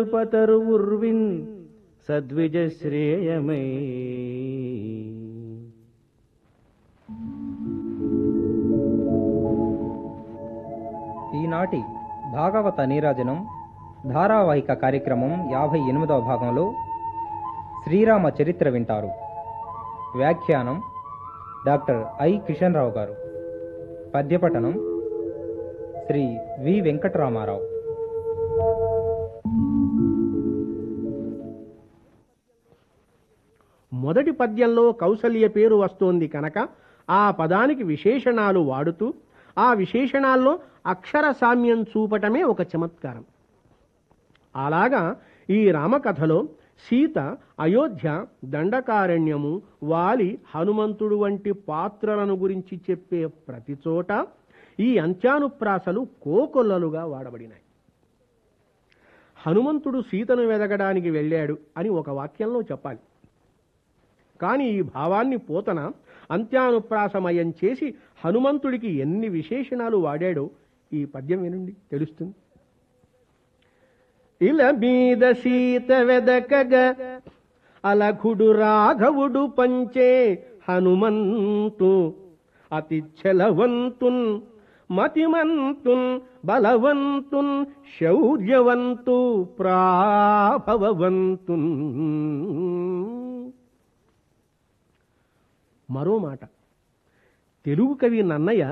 పతరు ఉర్విన్ సద్విజ శ్రేయమై ఈనాటి భాగవత నీరాజనం ధారావాహిక కార్యక్రమం యాభై ఎనిమిదవ భాగంలో శ్రీరామ చరిత్ర వింటారు వ్యాఖ్యానం డాక్టర్ ఐ కిషన్ రావు గారు పద్యపఠనం శ్రీ వి వెంకటరామారావు మొదటి పద్యంలో కౌసల్య పేరు వస్తోంది కనుక ఆ పదానికి విశేషణాలు వాడుతూ ఆ విశేషణాల్లో అక్షర సామ్యం చూపటమే ఒక చమత్కారం అలాగా ఈ రామకథలో సీత అయోధ్య దండకారణ్యము వాలి హనుమంతుడు వంటి పాత్రలను గురించి చెప్పే ప్రతి చోట ఈ అంత్యానుప్రాసలు కోకొల్లలుగా వాడబడినాయి హనుమంతుడు సీతను వెదగడానికి వెళ్ళాడు అని ఒక వాక్యంలో చెప్పాలి కానీ ఈ భావాన్ని పోతన అంత్యానుప్రాసమయం చేసి హనుమంతుడికి ఎన్ని విశేషణాలు వాడాడో ఈ పద్యం వినండి తెలుస్తుంది ఇల మీద సీత వెదకగ అలఘుడు రాఘవుడు పంచే హనుమంతు అతి ఛలవంతున్ మతిమంతున్ బలవంతున్ శౌర్యవంతు ప్రాభవవంతున్ మరో మాట తెలుగు కవి నన్నయ్య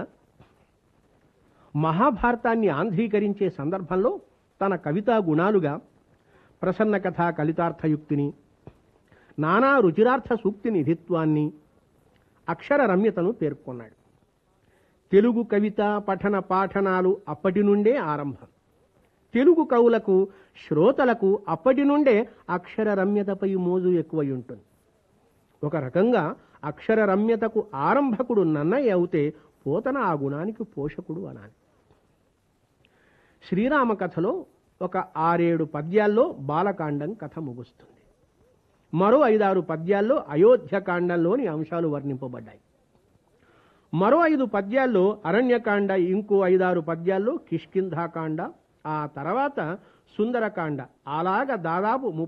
మహాభారతాన్ని ఆంధ్రీకరించే సందర్భంలో తన కవితా గుణాలుగా ప్రసన్న కథ కలితార్థయుక్తిని నానా రుచిరార్థ సూక్తి నిధిత్వాన్ని అక్షర రమ్యతను పేర్కొన్నాడు తెలుగు కవిత పఠన పాఠనాలు అప్పటి నుండే ఆరంభం తెలుగు కవులకు శ్రోతలకు అప్పటి నుండే అక్షర రమ్యతపై మోజు ఎక్కువై ఉంటుంది ఒక రకంగా అక్షర రమ్యతకు ఆరంభకుడు నన్నయ్య అవుతే పోతన ఆ గుణానికి పోషకుడు అనాలి శ్రీరామ కథలో ఒక ఆరేడు పద్యాల్లో బాలకాండం కథ ముగుస్తుంది మరో ఐదారు పద్యాల్లో అయోధ్యకాండంలోని అంశాలు వర్ణింపబడ్డాయి మరో ఐదు పద్యాల్లో అరణ్యకాండ ఇంకో ఐదారు పద్యాల్లో కిష్కింధాకాండ ఆ తర్వాత సుందరకాండ అలాగ దాదాపు